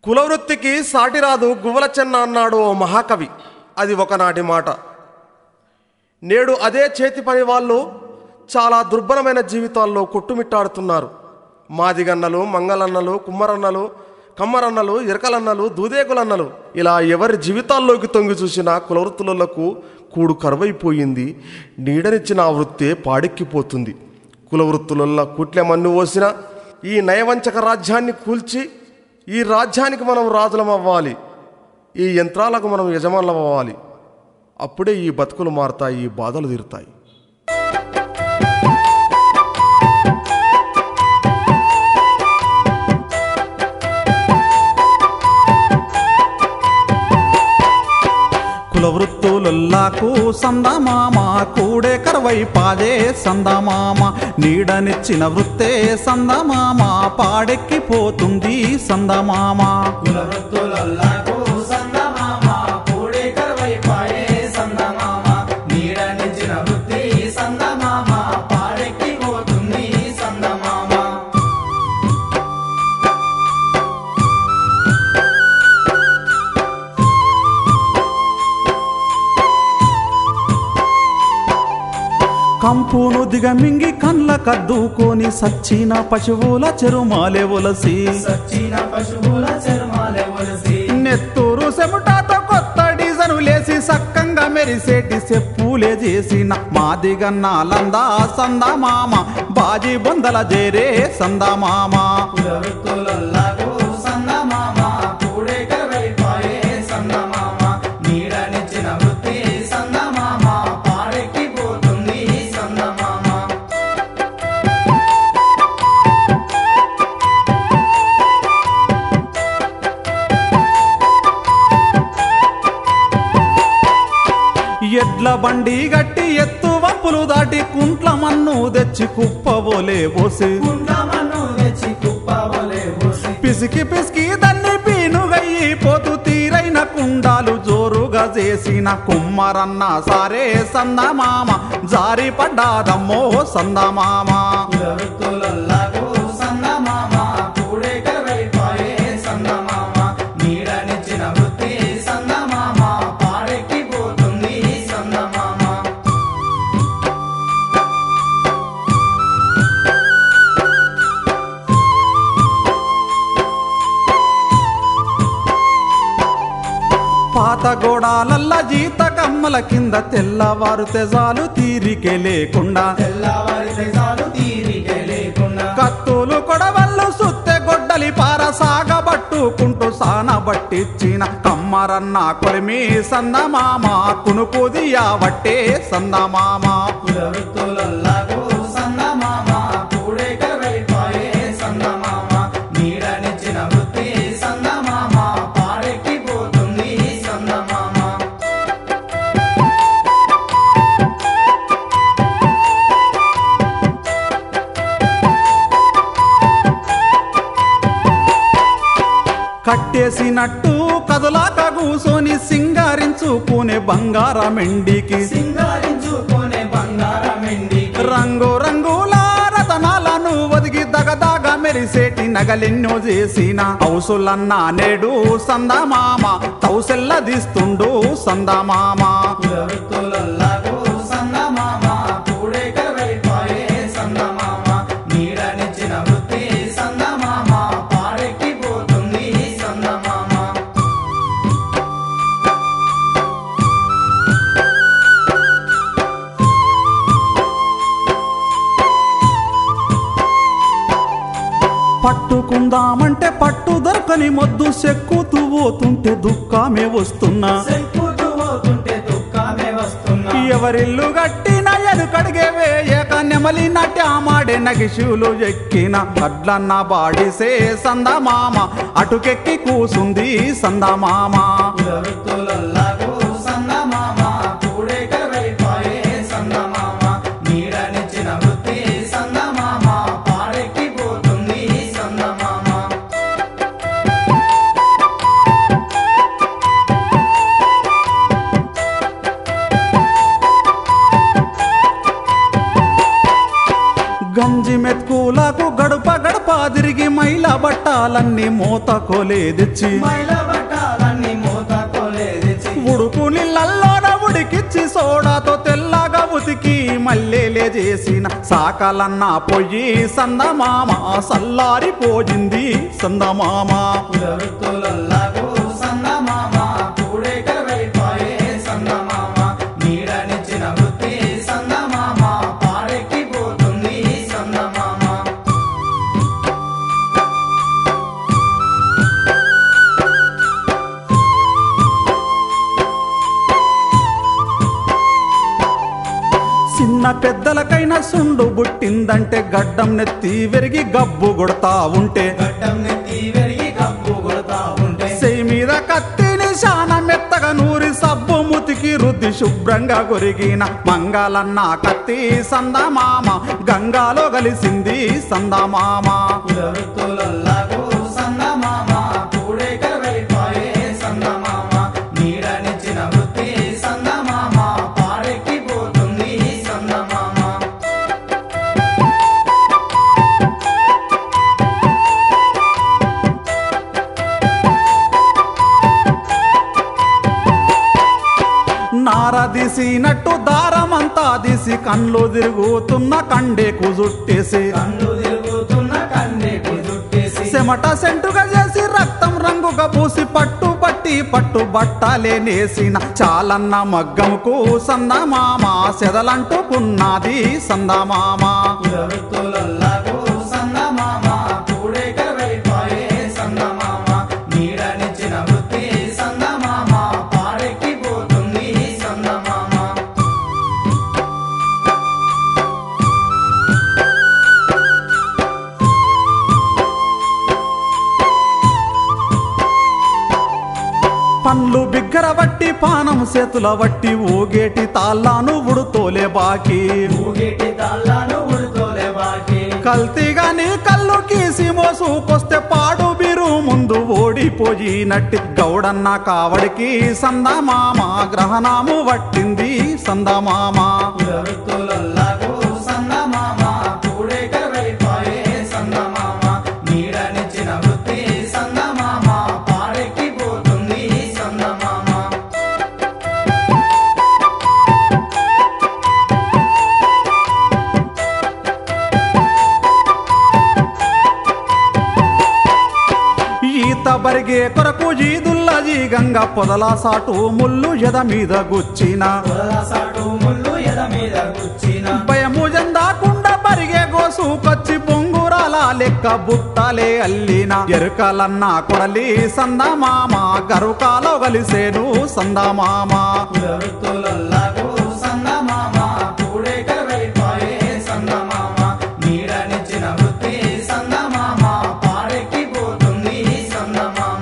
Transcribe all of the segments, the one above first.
కులవృత్తికి సాటిరాదు గువ్వల చెన్న అన్నాడు ఓ మహాకవి అది ఒకనాటి మాట నేడు అదే చేతి పని వాళ్ళు చాలా దుర్భరమైన జీవితాల్లో కొట్టుమిట్టాడుతున్నారు మాదిగన్నలు మంగళన్నలు కుమ్మరన్నలు కమ్మరన్నలు ఇరకలన్నలు దూదేకులన్నలు ఇలా ఎవరి జీవితాల్లోకి తొంగి చూసినా కులవృత్తులకు కూడు కరువైపోయింది నీడనిచ్చిన ఆ వృత్తే పాడెక్కిపోతుంది కులవృత్తులలో కూట్లే మన్ను పోసిన ఈ నయవంచక రాజ్యాన్ని కూల్చి ఈ రాజ్యానికి మనం రాజులం అవ్వాలి ఈ యంత్రాలకు మనం యజమానులం అవ్వాలి అప్పుడే ఈ బతుకులు మారుతాయి ఈ బాధలు తీరుతాయి కుల వృత్తులకు సందమామ కూడే కరవై పాదే సందమామ నీడనిచ్చిన వృత్తే సందమామ పాడెక్కిపోతుంది సందమామ కులవృత్తులకు సందమామ కూడి కరువై పాయే సందమామ నీడనిచ్చిన వృత్తి సందమామ పాడెక్కిపోతుంది సందమామ కంపును దిగమింగి కండ్ల కద్దుకొని సచ్చిన పశువుల చెరుమాలే ఒలసి సచ్చిన పశువుల చర్మాలే ఒలిసి నెత్తూరు సెముటాతో కొత్త డిజను లేసి సక్కంగా మెరిసేటి చెప్పులే చేసిన మాదిగన్నాలందా సందమామ బాజీ బొందల జేరే సందమామ కులవృత్తులకు సందమామ కూడి కరువై పాయే సందమామ నీడనిచ్చిన వృత్తి సందమామ పాడెక్కిపోతుంది సందమామ ఎడ్ల బండి గట్టి ఎత్తు వంపులు దాటి కుంట్ల మన్ను తెచ్చి కుప్పబోలే పోసి కుండమను తెచ్చి కుప్పవలే పోసి పిసికి పిసికి దాన్ని పీనుగయ్యి పోతు తీరైన కుండాలు జోరుగా చేసిన కుమ్మరన్న సారే సందమామ జారి పడ్డాదమ్మో సందమామ కులవృత్తులకు సందమామ కూడే కరువై పాయే సందమామ నీడనిచ్చిన వృత్తి సందమామ పాడెక్కిపోతుంది సందమామ పాత గోడాలల్ల జీత కమ్మల కింద తెల్లవారు తెజాలు తీరికే లేకుండా తెల్లవారి చాలు తీరిక లేకుండా కత్తులు కొడవళ్ళు సుత్తె గొడ్డలి పార సాగబట్టుకుంటూ సానబట్టిచ్చిన కమ్మరన్న కొలిమి సందమామ కునుకుది యావట్టే సందమామ కులవృత్తులకు సందమామ కూడే కరువై పాయే సందమామ నీడనిచ్చిన వృత్తి సందమామ పాడెక్కిపోతుంది సందమామ కట్టేసినట్టు కదలాక కూసోని సింగారించుకునే బంగారమెండికి సింగారించుకునే బంగారమెండి రంగు రంగుల రతనాలను ఒదిగి దగదాగ మెరిసేటి నగలెన్నో చేసిన హౌసులన్నా నేడు సందమామ తౌసెల్లదిస్తుండు సందమామ కులవృత్తులకు సందమామ కూడే కరువై పాయే సందమామ నీడనిచ్చిన వృత్తి సందమామ పాడెక్కిపోతుంది సందమామ పట్టుకుందామంటే పట్టు దొరకని మొద్దు సెక్కుతూ పోతుంటే దుఃఖమే వస్తున్నా సెక్కుతూ పోతుంటే దుఃఖమే వస్తున్నా ఎవరిల్లు గట్టిన ఎనుకడిగే వేయక నెమలి నట్యామాడే నగిశులు ఎక్కిన అడ్లన్న బాడిసే సందమామ అటుకెక్కి కూసుంది సందమామ కులవృత్తులకు సందమామ కూడే కరువై పాయే సందమామ నీడనిచ్చిన వృత్తి సందమామ పాడెక్కిపోతుంది సందమామ గంజి మెత్కులకు గడప గడప తిరిగి మైల బట్ట బట్టాలన్నీ మూత కొలేదిచ్చి మైల బట్టాలన్నీ మూత కొలేదిచ్చి ఉడుకు నీళ్ళల్లోన ఉడికిచ్చి సోడాతో తెల్లగా ఉతికి మల్లెలే చేసిన సాకలన్న పొయ్యి సందమామ సల్లారిపోయింది సందమామ కులవృత్తులల్లాగో సందమామ కూడేక వైపాయే సందమామ నీడనిచ్చిన వృత్తి సందమామ పాడెక్కిపోతుంది సందమామ చిన్న పెద్దలకైనా సుండు బుట్టిందంటే గడ్డం నెత్తి వెరిగి గబ్బు కొడతా ఉంటే గడ్డం నెత్తి వెరిగి కప్పు కొడతా ఉంటే సెయ్యి మీద కత్తిని శాన మెత్తగా నూరి సబ్బు ముతికి రుద్ది శుభ్రంగా కొరిగిన మంగళన్న కత్తి సందమామ గంగాలో కలిసింది సందమామ కులవృత్తులల్లాగో సందమామ కూడేక వైపాయే సందమామ నీడనిచ్చిన వృత్తి సందమామ పాడెక్కిపోతుంది సందమామ నార దిసినట్టు దారమంతా దిసి కళ్ళు తిరుగుతున్న కండేకు జుట్టేసి కన్ను తిరుగుతున్న కన్నెకు జుట్టేసి చెమట సెంటుగా చేసి రక్తం రంగుగా పూసి పట్టు పట్టి పట్టు బట్టలే నేసిన చాలన్న మగ్గముకు సందమామ సెదలంటుకున్నది సందమామ కులవృత్తులల్లాగో సందమామ కూడేక వైపాయే సందమామ నీడనిచ్చిన వృత్తి సందమామ పాడెక్కిపోతుంది సందమామ పండ్లు బిగ్గర వట్టి పానం చేతుల వట్టి ఊగేటి తాళ్ళాను ఉడుతోలే బాకి ఊగేటి తాళ్ళను ఉడుకోలే బాకి కల్తీగా నీ కళ్ళు గీసి మోసుకొస్తే పాడు బిరు ముందు ఓడిపోయినట్టి గౌడన్న కావడికి సందమామ గ్రహణము వట్టింది సందమామ కులవృత్తులల్లాగో సందమామ కూడేక వైపాయే సందమామ నీడనిచ్చిన వృత్తి సందమామ పాడెక్కిపోతుంది సందమామ ఈత బరిగే కొరకు జీదుల్ల జీగంగ పొదల సాటు ముళ్ళు ఎద మీద గుచ్చిన సాటు ముళ్ళు ఎద మీద గుచ్చిన భయము జందాకుండా బరిగే గోసుకొచ్చి పొంగురాల లెక్క బుట్టలే అల్లిన ఎరుకలన్న కొడలి సందమామ గరుకాలో కలిసేను సందమామ కులవృత్తులల్లాగో సందమామ కూడేక వైపాయే సందమామ నీడనిచ్చిన వృత్తి సందమామ పాడెక్కిపోతుంది సందమామ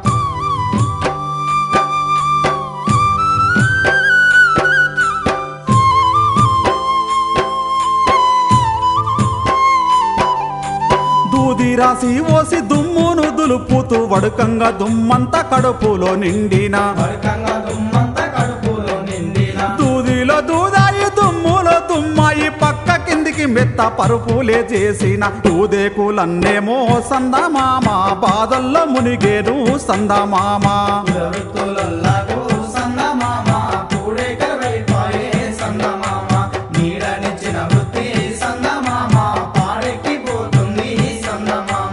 దూది రాసి ఓసి దుమ్మును దులుపుతూ వడుకంగా దుమ్మంతా కడుపులో నిండిన వరకంగా దుమ్మంత కడుపులో నిండిన దూదిలో దూదాయి దుమ్ములో దుమ్మాయి పక్క కిందికి మెత్త పరుపులే చేసిన దూదేకులన్నేమో సందమామ బాధల్లో మునిగేను సందమామ కులవృత్తులల్లాగో సందమామ కూడేక వైపాయే సందమామ నీడనిచ్చిన వృత్తి సందమామ పాడెక్కిపోతుంది సందమామ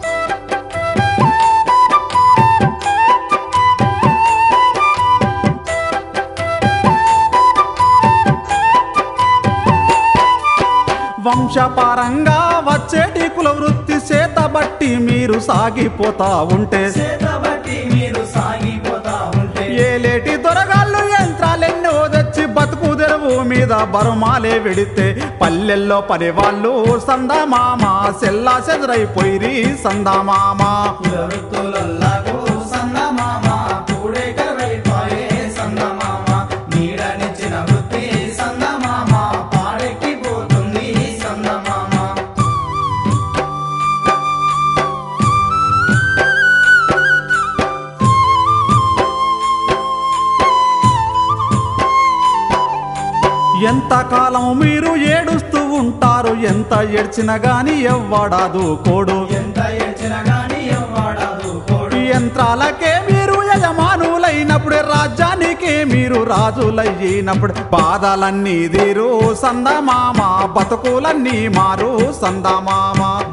వంశపారంగా వచ్చేటి కుల వృత్తి చేత బట్టి మీరు సాగిపోతా ఉంటే చేతబట్టి మీరు సాగిపోతా ఉంటే ఏలేటి దొరగాళ్ళు యంత్రాలెన్నో తెచ్చి బతుకు తెరువు మీద బరుమాలే వెడితే పల్లెల్లో పని వాళ్ళు సందమామ సెల్లా చెదరైపోయిరి సందమామ కులవృత్తులల్లాగో సందమామ కూడేక వైపాయే సందమామ నీడనిచ్చిన వృత్తి సందమామ పాడెక్కిపోతుంది సందమామ ఎంతకాలం మీరు ఏడుస్తూ ఉంటారు ఎంత ఏడ్చినా గాని ఎవ్వడాదు కోడు ఎంత ఏడ్చినా గాని యంత్రాలకే మీరు యజమానులైనప్పుడు రాజ్యానికి మీరు రాజులయ్యినప్పుడు బాధలన్నీ తీరు సందమామ బతుకులన్నీ మారు సందమామ